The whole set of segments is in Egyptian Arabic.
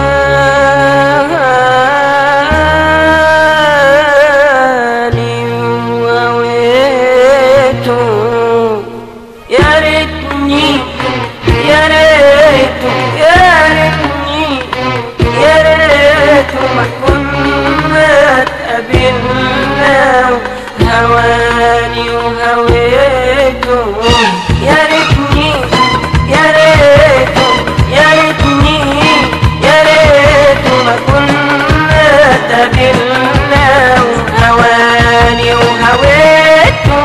هواني وهويته يا ريتني يا ريته يا ريتني يا ريته ما كنا اتقابلنا هواني وهويته يا ريتني يا ريته يا ريتني يا ريته ما كنا اتقابلنا هواني وهويته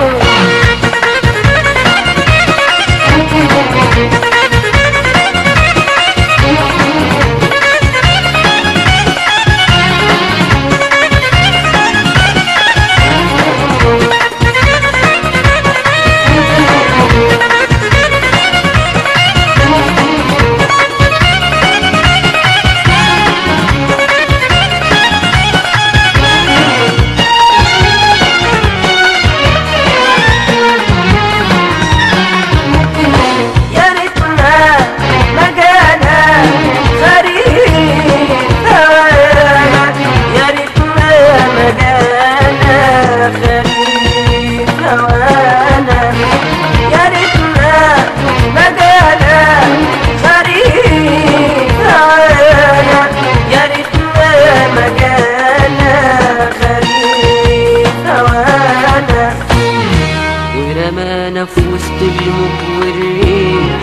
يا ريتنا ما جانا غريب هوانا يا ريتنا ما جانا غريب هوانا يا ريتنا ما جانا غريب هوانا يا ريتنا ما جانا غريب هوانا ورمانا في وسط الموج والريح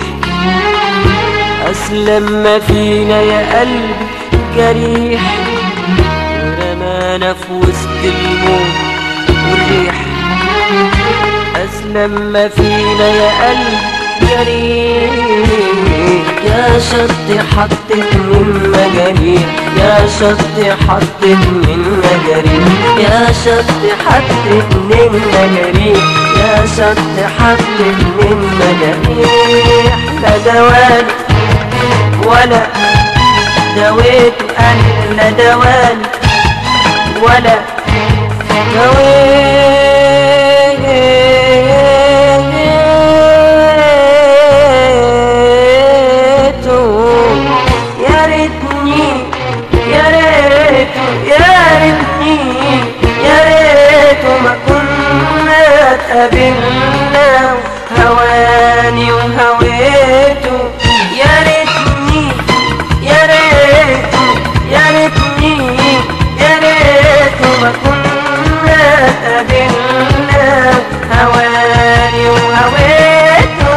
أسلم ما فينا يا قلب جريح ورمانا في وسط الموج والريح أسلم ما فينا يا قلب جريح يا شط حطت من مجاريح يا شط حطت من مجاريح يا شط حطت من مجاريح يا شط حطت من مجاريح لا دوان ولا دويت أنا لا دوان ولا دويته يا ريتني يا ريته يا ريتني يا ريته ما كنا اتقابلنا هواني وهويته يا ريتني يا ريته يا ريتني يا ريته ما كنا اتقابلنا هواني وهويته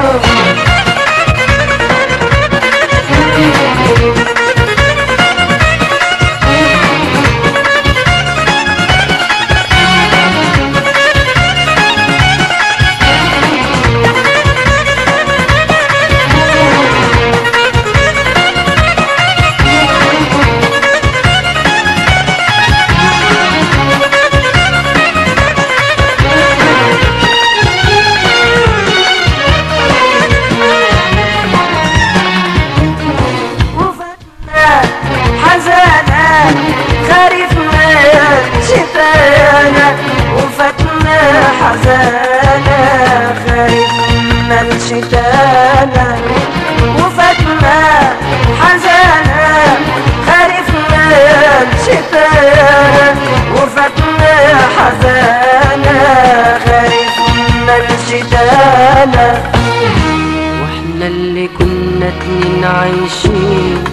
وفتنا حزانا خريفنا شتانا وفتنا حزانا خريفنا الشتانا وفتنا حزانا خريفنا الشتانا وفتنا حزانا خريفنا الشتانا واحنا اللي كنا اتنين عايشين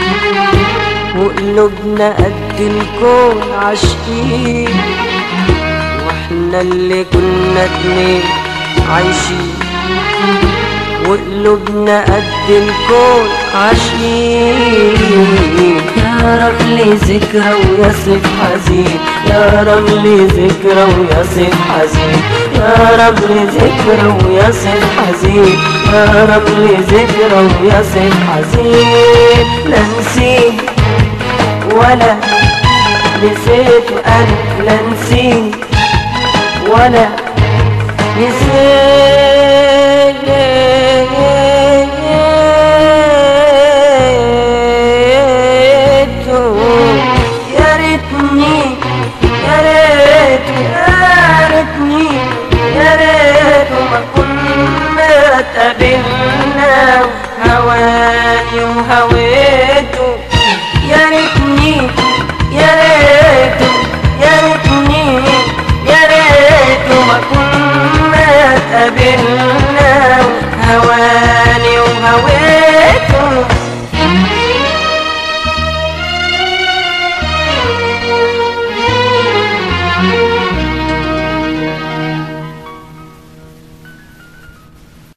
وقلوبنا قد الكون عاشقين واحنا اللي كنا اتنين عايشين وقلوبنا قد الكون عاشقين يا رملي ذكرى ويصف حزين يا رملي ذكرى ويصف حزين يا رملي ذكرى ويصف حزين يا رملي ذكرى ويصف حزين لا نسيت ولا نسيت أنا لا نسيت ولا